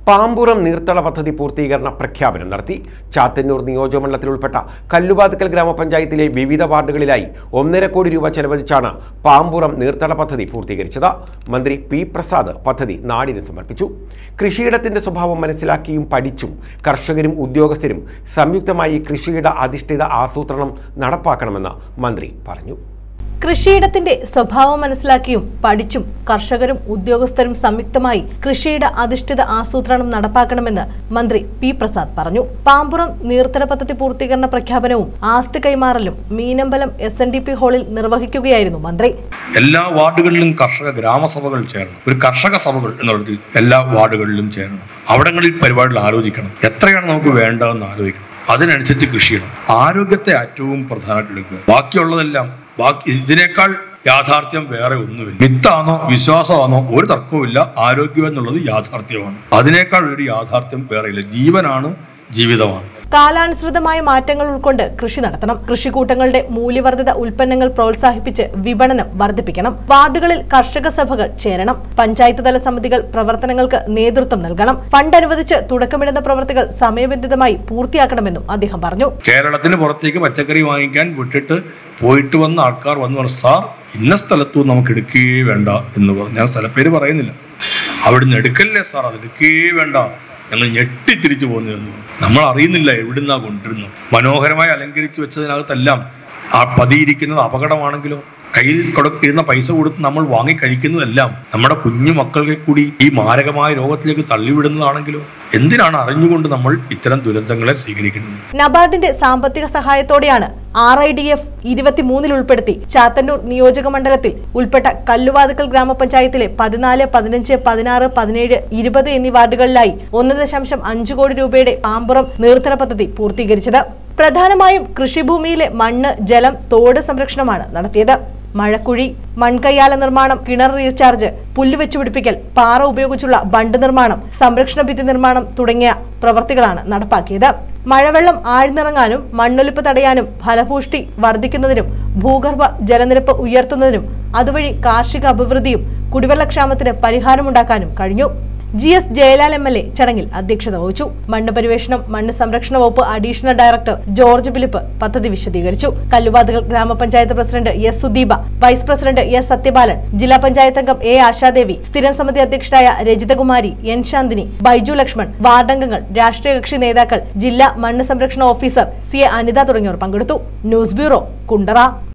പാമ്പുറം നീർത്തട പദ്ധതി പൂർത്തീകരണ പ്രഖ്യാപനം നടത്തി ചാത്തന്നൂർ നിയോജകമണ്ഡലത്തിൽ ഉൾപ്പെട്ട കല്ലുവാതുക്കൽ ഗ്രാമപഞ്ചായത്തിലെ വിവിധ വാർഡുകളിലായി ഒന്നര കോടി രൂപ ചെലവഴിച്ചാണ് പാമ്പുറം നീർത്തട പദ്ധതി പൂർത്തീകരിച്ചത് മന്ത്രി പി പ്രസാദ് പദ്ധതി നാടിന് സമർപ്പിച്ചു കൃഷിയിടത്തിന്റെ സ്വഭാവം മനസ്സിലാക്കിയും പഠിച്ചും കർഷകരും ഉദ്യോഗസ്ഥരും സംയുക്തമായി കൃഷിയിട അധിഷ്ഠിത ആസൂത്രണം നടപ്പാക്കണമെന്ന് മന്ത്രി പറഞ്ഞു കൃഷിയിടത്തിന്റെ സ്വഭാവം മനസ്സിലാക്കിയും പഠിച്ചും കർഷകരും ഉദ്യോഗസ്ഥരും സംയുക്തമായി കൃഷിയിട അധിഷ്ഠിത ആസൂത്രണം നടപ്പാക്കണമെന്ന് മന്ത്രി പി പ്രസാദ് പറഞ്ഞു പാമ്പുറം നീർത്തട പദ്ധതി പൂർത്തീകരണ പ്രഖ്യാപനവും ആസ്തി കൈമാറലും Meenambalam S N D P ഹാളിൽ നിർവഹിക്കുകയായിരുന്നു മന്ത്രി എല്ലാ വാർഡുകളിലും കർഷക ഗ്രാമസഭകൾ ചേരണം ഒരു കർഷക സഭകൾ എന്നുള്ളത് എല്ലാ വാർഡുകളിലും ചേരണം അവിടങ്ങളിൽ പരിപാടികൾ ആലോചിക്കണം എത്രയാണ് നമുക്ക് വേണ്ടതെന്ന് ആലോചിക്കണം അതിനനുസരിച്ച് കൃഷി ചെയ്യണം ആരോഗ്യത്തെ ഏറ്റവും പ്രധാനമായിട്ട് എടുക്കുക ബാക്കിയുള്ളതെല്ലാം ബാക്കി ഇതിനേക്കാൾ യാഥാർത്ഥ്യം വേറെ ഒന്നുമില്ല മിത്താണോ വിശ്വാസമാണോ ഒരു തർക്കവുമില്ല ആരോഗ്യം എന്നുള്ളത് യാഥാർത്ഥ്യമാണ് അതിനേക്കാൾ ഒരു യാഥാർത്ഥ്യം വേറെയില്ല ജീവനാണ് ജീവിതമാണ് കാലാനുസൃതമായ മാറ്റങ്ങൾ ഉൾക്കൊണ്ട് കൃഷി നടത്തണം കൃഷിക്കൂട്ടങ്ങളുടെ മൂല്യവർദ്ധിത ഉൽപ്പന്നങ്ങൾ പ്രോത്സാഹിപ്പിച്ച് വിപണനം വർദ്ധിപ്പിക്കണം വാർഡുകളിൽ കർഷക സഭകൾ ചേരണം പഞ്ചായത്ത് തല സമിതികൾ പ്രവർത്തനങ്ങൾക്ക് നേതൃത്വം നൽകണം ഫണ്ട് അനുവദിച്ച് തുടക്കമിടുന്ന പ്രവൃത്തികൾ സമയബന്ധിതമായി പൂർത്തിയാക്കണമെന്നും അദ്ദേഹം പറഞ്ഞു കേരളത്തിന് പുറത്തേക്ക് പച്ചക്കറി വാങ്ങിക്കാൻ വിട്ടിട്ട് പോയിട്ട് വന്ന ആൾക്കാർ വന്നു പറഞ്ഞു സാർ ഇന്ന സ്ഥലത്തു നമുക്ക് എടുക്കുകയേ വേണ്ട എന്ന് പറഞ്ഞു ഞാൻ സ്ഥലപ്പേര് പറയുന്നില്ല അവിടുന്ന് എടുക്കല്ലേ സാർ അത് എടുക്കുകയേ വേണ്ട ഞങ്ങൾ ഞെട്ടി തിരിച്ചു പോകുന്നു എന്ന് പറഞ്ഞു. നമ്മൾ അറിയുന്നില്ല എവിടുന്നാ കൊണ്ടിരുന്നു മനോഹരമായി അലങ്കരിച്ച് വെച്ചതിനകത്തെല്ലാം ആ പതിയിരിക്കുന്നത് അപകടമാണെങ്കിലോ കയ്യിൽ കൊടുത്തിരുന്ന പൈസ കൊടുത്ത് നമ്മൾ വാങ്ങി കഴിക്കുന്നതെല്ലാം നമ്മുടെ കുഞ്ഞു മക്കൾക്ക് കൂടി ഈ മാരകമായ രോഗത്തിലേക്ക് തള്ളിവിടുന്നതാണെങ്കിലോ എന്തിനാണ് അറിഞ്ഞുകൊണ്ട് നമ്മൾ ഇത്തരം ദുരന്തങ്ങളെ സ്വീകരിക്കുന്നത് നബാർഡിന്റെ സാമ്പത്തിക സഹായത്തോടെയാണ് ആർ ഐ ഡി എഫ് ഇരുപത്തിമൂന്നിൽ ഉൾപ്പെടുത്തി ചാത്തന്നൂർ നിയോജക മണ്ഡലത്തിൽ ഉൾപ്പെട്ട കല്ലുവാതുക്കൽ ഗ്രാമപഞ്ചായത്തിലെ പതിനാല് പതിനഞ്ച് പതിനാറ് പതിനേഴ് ഇരുപത് എന്നീ വാർഡുകളിലായി ഒന്ന് ദശാംശം അഞ്ച് കോടി രൂപയുടെ പാമ്പുറം നീർത്തട പദ്ധതി പൂർത്തീകരിച്ചത് പ്രധാനമായും കൃഷിഭൂമിയിലെ മണ്ണ് ജലം തോട് സംരക്ഷണമാണ് നടത്തിയത് മഴക്കുഴി മൺകയ്യാല നിർമ്മാണം കിണർ റീചാർജ് പുല്ല് വെച്ചുപിടിപ്പിക്കൽ പാറ ഉപയോഗിച്ചുള്ള ബണ്ട് നിർമ്മാണം സംരക്ഷണ ഭിത്തി നിർമ്മാണം തുടങ്ങിയ പ്രവർത്തികളാണ് നടപ്പാക്കിയത് മഴവെള്ളം ആഴ്ന്നിറങ്ങാനും മണ്ണൊലിപ്പ് തടയാനും ഫലപുഷ്ടി വർദ്ധിക്കുന്നതിനും ഭൂഗർഭ ജലനിരപ്പ് ഉയർത്തുന്നതിനും അതുവഴി കാർഷിക അഭിവൃദ്ധിയും കുടിവെള്ളക്ഷാമത്തിന് പരിഹാരമുണ്ടാക്കാനും കഴിഞ്ഞു G S Jayalal M L A ചടങ്ങിൽ അധ്യക്ഷത വഹിച്ചു മണ്ണ് പരിവേഷണം മണ്ണ് സംരക്ഷണ വകുപ്പ് അഡീഷണൽ ഡയറക്ടർ ജോർജ് ഫിലിപ്പ് പദ്ധതി വിശദീകരിച്ചു കല്ലുവാതുകൾ ഗ്രാമപഞ്ചായത്ത് president S Sudeepa vice president S Sathyapalan ജില്ലാ പഞ്ചായത്ത് അംഗം എ ആശാദേവി സ്ഥിരം സമിതി അധ്യക്ഷരായ രജിതകുമാരി എൻ ശാന്തിനി ബൈജു ലക്ഷ്മൺ വാർഡംഗങ്ങൾ രാഷ്ട്രീയ കക്ഷി നേതാക്കൾ ജില്ലാ മണ്ണ് സംരക്ഷണ ഓഫീസർ സി എ അനിത തുടങ്ങിയവർ പങ്കെടുത്തു ന്യൂസ് ബ്യൂറോ കുണ്ടറ